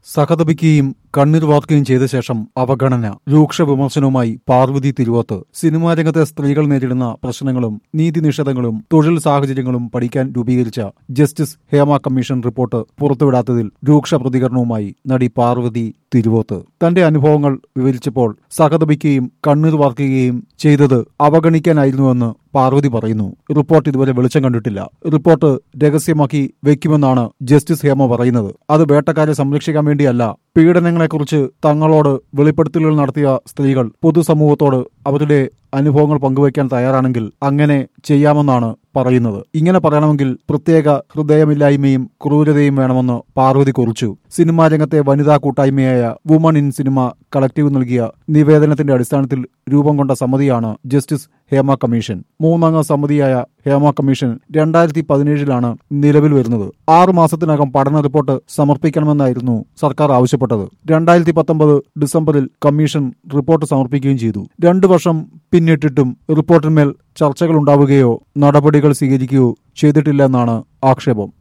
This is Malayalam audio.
സഹതപിക്കുകയും കണ്ണീർ വാർക്കുകയും ചെയ്ത ശേഷം അവഗണന രൂക്ഷ വിമർശനവുമായി പാർവതി തിരുവോത്ത് സിനിമാ രംഗത്തെ സ്ത്രീകൾ നേരിടുന്ന പ്രശ്നങ്ങളും നീതി നിഷേധങ്ങളും തൊഴിൽ സാഹചര്യങ്ങളും പഠിക്കാൻ രൂപീകരിച്ച ജസ്റ്റിസ് ഹേമ കമ്മീഷൻ റിപ്പോർട്ട് പുറത്തുവിടാത്തതിൽ രൂക്ഷ പ്രതികരണവുമായി നടി പാർവതി തിരുവോത്ത് തന്റെ അനുഭവങ്ങൾ വിവരിച്ചപ്പോൾ സഹതപിക്കുകയും കണ്ണീർ വാർക്കുകയും ചെയ്തത് അവഗണിക്കാനായിരുന്നുവെന്ന് പാർവതി പറയുന്നു റിപ്പോർട്ട് ഇതുവരെ വെളിച്ചം കണ്ടിട്ടില്ല റിപ്പോർട്ട് രഹസ്യമാക്കി വെക്കുമെന്നാണ് ജസ്റ്റിസ് ഹേമ പറയുന്നത് അത് വേട്ടക്കാരെ സംരക്ഷിക്കാൻ വേണ്ടിയല്ല പീഡനങ്ങളെക്കുറിച്ച് തങ്ങളോട് വെളിപ്പെടുത്തലുകൾ നടത്തിയ സ്ത്രീകൾ പൊതുസമൂഹത്തോട് അവരുടെ അനുഭവങ്ങൾ പങ്കുവയ്ക്കാൻ തയ്യാറാണെങ്കിൽ അങ്ങനെ ചെയ്യാമെന്നാണ് പറയുന്നത് ഇങ്ങനെ പറയണമെങ്കിൽ പ്രത്യേക ഹൃദയമില്ലായ്മയും ക്രൂരതയും വേണമെന്ന് പാർവതി കുറിച്ചു സിനിമാ രംഗത്തെ വനിതാ കൂട്ടായ്മയായ വുമൺ ഇൻ സിനിമ കളക്ടീവ് നൽകിയ നിവേദനത്തിന്റെ അടിസ്ഥാനത്തിൽ രൂപം കൊണ്ട സമിതിയാണ് ജസ്റ്റിസ് ഹേമ കമ്മീഷൻ മൂന്നംഗ സമിതിയായ ഹേമ കമ്മീഷൻ രണ്ടായിരത്തി പതിനേഴിലാണ് നിലവിൽ വരുന്നത് ആറു മാസത്തിനകം പഠന റിപ്പോർട്ട് സമർപ്പിക്കണമെന്നായിരുന്നു സർക്കാർ ആവശ്യപ്പെട്ടത് രണ്ടായിരത്തി പത്തൊമ്പത് ഡിസംബറിൽ കമ്മീഷൻ റിപ്പോർട്ട് സമർപ്പിക്കുകയും ചെയ്തു രണ്ടു വർഷം പിന്നിട്ടിട്ടും റിപ്പോർട്ടിന്മേൽ ചർച്ചകൾ ഉണ്ടാവുകയോ നടപടികൾ സ്വീകരിക്കുകയോ ചെയ്തിട്ടില്ലെന്നാണ് ആക്ഷേപം